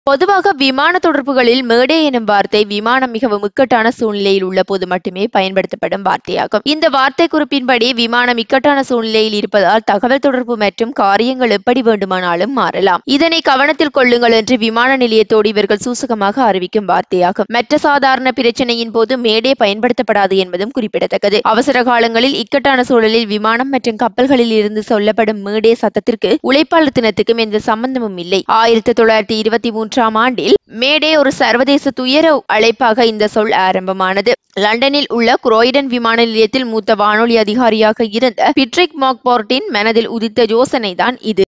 பொதுவாக விமான தொடர்புகளில் மேடை எனும் வார்த்தை விமானம் மிகவும் இக்கட்டான சூழ்நிலையில் உள்ள போது மட்டுமே பயன்படுத்தப்படும் வார்த்தையாகும் இந்த வார்த்தை குறிப்பின்படி விமானம் இக்கட்டான சூழ்நிலையில் இருப்பதால் தகவல் தொடர்பு மற்றும் காரியங்கள் எப்படி வேண்டுமானாலும் மாறலாம் இதனை கவனத்தில் கொள்ளுங்கள் என்று விமான நிலையத்தோடு இவர்கள் சூசகமாக அறிவிக்கும் வார்த்தையாகும் மற்ற சாதாரண பிரச்சனையின் போது மேடை பயன்படுத்தப்படாது என்பதும் குறிப்பிடத்தக்கது அவசர காலங்களில் இக்கட்டான சூழலில் விமானம் மற்றும் கப்பல்களில் இருந்து சொல்லப்படும் மேடே சத்தத்திற்கு உழைப்பாளர் தினத்துக்கும் எந்த சம்பந்தமும் இல்லை ஆயிரத்தி தொள்ளாயிரத்தி இருபத்தி மூன்றாம் ஆண்டில் மேடே ஒரு சர்வதேச துயர அழைப்பாக இந்த சொல் ஆரம்பமானது லண்டனில் உள்ள குரோய்டன் விமான நிலையத்தில் மூத்த வானொலி அதிகாரியாக இருந்த பிட்ரிக் மாக்போர்ட்டின் மனதில் உதித்த யோசனைதான் இது